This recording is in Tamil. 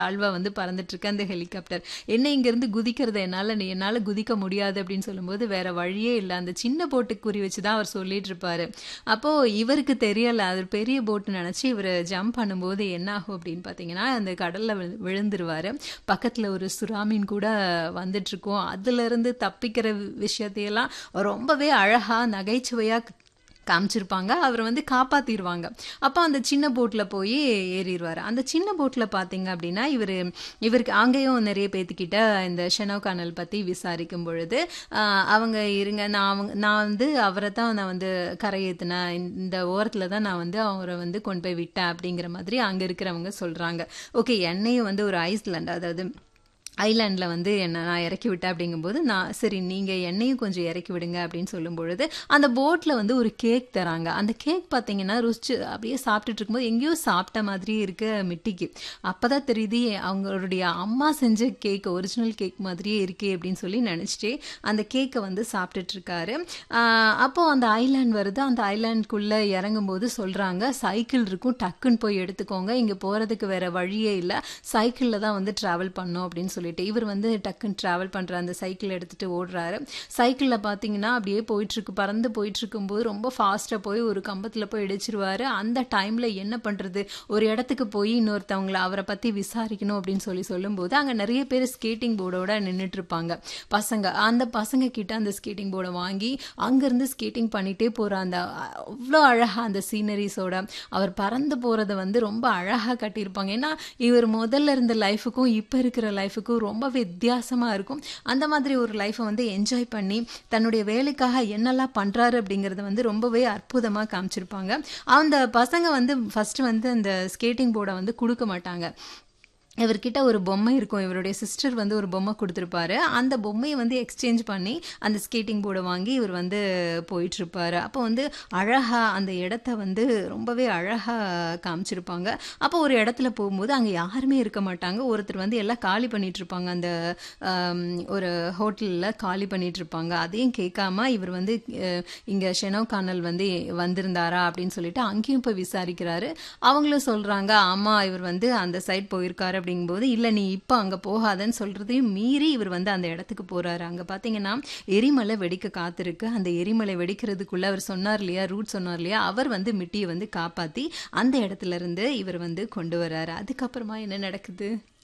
தாழ்வா வந்து பறந்துட்டு இருக்கு அந்த ஹெலிகாப்டர். என்ன இங்கேருந்து குதிக்கிறத என்னால நீ என்னால குதிக்க முடியாது அப்படின்னு சொல்லும்போது, வேற வழியே இல்ல. அந்த சின்ன போட்டுக்கு குறி வச்சு தான் அவர் சொல்லிட்டு இருப்பாரு. அப்போ இவருக்கு தெரியல. அது பெரிய போட்ன்னு நெனச்சு இவரு ஜம்ப் பண்ணும்போது என்ன ஆகும் அப்படின்னு பார்த்தீங்கன்னா, அந்த கடல்ல விழு விழுந்துருவாரு. பக்கத்துல ஒரு சுறா மீன் கூட வந்துட்டுருக்கும். அதுலருந்து தப்பிக்கிற விஷயத்தையெல்லாம் ரொம்பவே அழகா, நகைச்சுவையா காமிச்சிருப்பாங்க. அவர வந்து காப்பாத்திருவாங்க. அப்ப அந்த சின்ன போட்ல போய் ஏறிருவாரு. அந்த சின்ன போட்ல பார்த்தீங்க அப்படின்னா, இவரு இவருக்கு அங்கேயும் நெறைய பேத்துக்கிட்ட இந்த ஷெனோ கானல் பத்தி விசாரிக்கும் பொழுது, அ அவங்க இருங்க நான் அவங்க நான் வந்து அவர தான் நான் வந்து கரையேத்துனேன். இந்த ஓரத்துல தான் நான் வந்து அவர வந்து கொண்டு போய் விட்டேன் அப்படிங்கிற மாதிரி அங்க இருக்கிறவங்க சொல்றாங்க. ஓகே என்னையும் வந்து ஒரு ஐஸ்லேண்ட் அதாவது ஐலேண்ட்ல வந்து என்ன நான் இறக்கி விட்டேன் அப்படிங்கும்போது, நான் சரி நீங்க என்னையும் கொஞ்சம் இறக்கி விடுங்க அப்படின்னு சொல்லும்பொழுது, அந்த போட்ல வந்து ஒரு கேக் தராங்க. அந்த கேக் பார்த்தீங்கன்னா, ருசிச்சு அப்படியே சாப்பிட்டுட்டு இருக்கும்போது எங்கேயோ சாப்பிட்ட மாதிரியே இருக்கு மிட்டிக்கு. அப்பதான் தெரியுது அவங்களுடைய அம்மா செஞ்ச கேக் ஒரிஜினல் கேக் மாதிரியே இருக்கே அப்படின்னு சொல்லி நெனச்சுட்டே அந்த கேக்க வந்து சாப்பிட்டுட்டு இருக்காரு. அ அப்போ அந்த ஐலேண்ட் வருது. அந்த ஐலேண்ட்குள்ள இறங்கும்போது சொல்றாங்க, சைக்கிள் இருக்கும் டக்குன்னு போய் எடுத்துக்கோங்க. இங்க போறதுக்கு வேற வழியே இல்ல. சைக்கிள்ல தான் வந்து டிராவல் பண்ணணும் அப்படின்னு சொல்லிட்டு, இவர் வந்து டக்குன்னு டிராவல் பண்ற அந்த சைக்கிள் எடுத்துட்டு ஓடுறாரு. சைக்கிள்ல பார்த்தீங்கன்னா, அப்படியே போயிட்டுருக்கு. பறந்து போயிட்டுருக்கும்போது ரொம்ப ஃபாஸ்ட்டா போய் ஒரு கம்பத்துல போய் இடிச்சிருவாரு. அந்த டைம்ல என்ன பண்றது? ஒரு இடத்துக்கு போய் இன்னொருத்தவங்கள அவர பத்தி விசாரிக்கணும் அப்படின்னு சொல்லி சொல்லும்போது, அங்க நெறைய பேரு ஸ்கேட்டிங் போர்டோட நின்னுட்டுருப்பாங்க. பசங்க. அந்த பசங்க கிட்ட அந்த ஸ்கேட்டிங் போர்ட வாங்கி, அங்கருந்து ஸ்கேட்டிங் பண்ணிட்டே போற அந்த அவ்ளோ அழகா அந்த சீனரீஸோட அவர் பறந்து போறத வந்து ரொம்ப அழகா காட்டியிருப்பாங்க. ஏன்னா, இவர் முதல்ல இருந்த லைஃப்க்கும், இப்ப இருக்கிற லைஃப்க்கும் ரொம்ப வித்தியாசமா இருக்கும். அந்த மாதிரி ஒரு லைஃப வந்து என்ஜாய் பண்ணி, தன்னுடைய வேலைக்காக என்னெல்லாம் பண்றாரு அப்படிங்கிறத வந்து ரொம்பவே அற்புதமா காமிச்சிருப்பாங்க. அந்த பசங்க வந்து ஃபர்ஸ்ட்டு வந்து அந்த ஸ்கேட்டிங் போர்ட வந்து குடுக்க மாட்டாங்க. இவர்கிட்ட ஒரு பொம்மை இருக்கும். இவருடைய சிஸ்டர் வந்து ஒரு பொம்மை குடுத்துருப்பாரு. அந்த பொம்மைய வந்து எக்ஸ்சேஞ்ச் பண்ணி, அந்த ஸ்கேட்டிங் போர்ட வாங்கி இவர் வந்து போயிட்டுருப்பாரு. அப்போ வந்து அழகா அந்த இடத்த வந்து ரொம்பவே அழகா காமிச்சிருப்பாங்க. அப்போ ஒரு இடத்துல போகும்போது, அங்க யாருமே இருக்க மாட்டாங்க. ஒருத்தர் வந்து எல்லாம் காலி பண்ணிட்டுருப்பாங்க. அந்த அம் ஒரு ஹோட்டல்ல காலி பண்ணிட்டுருப்பாங்க. அதையும் கேட்காம இவர் வந்து அ இங்க ஷெனோ கானல் வந்து வந்திருந்தாரா அப்படின்னு சொல்லிட்டு அங்கேயும் போய் விசாரிக்கிறாரு. அவங்களும் சொல்றாங்க, ஆமா இவர் வந்து அந்த சைட் போயிருக்காரு அப்படிங்கும்போது, இல்ல நீ இப்ப அங்க போகாதன்னு சொல்றதையும் மீறி இவர் வந்து அந்த இடத்துக்கு போறாரு. அங்க பார்த்தீங்கன்னா, எரிமலை வெடிக்க காத்திருக்கு. அந்த எரிமலை வெடிக்கிறதுக்குள்ள அவர் சொன்னார் இல்லையா, ரூட் சொன்னார் இல்லையா, அவர் வந்து மிட்டிய வந்து காப்பாத்தி, அந்த இடத்துலருந்து இவர் வந்து கொண்டு வராரு. அதுக்கப்புறமா என்ன நடக்குது?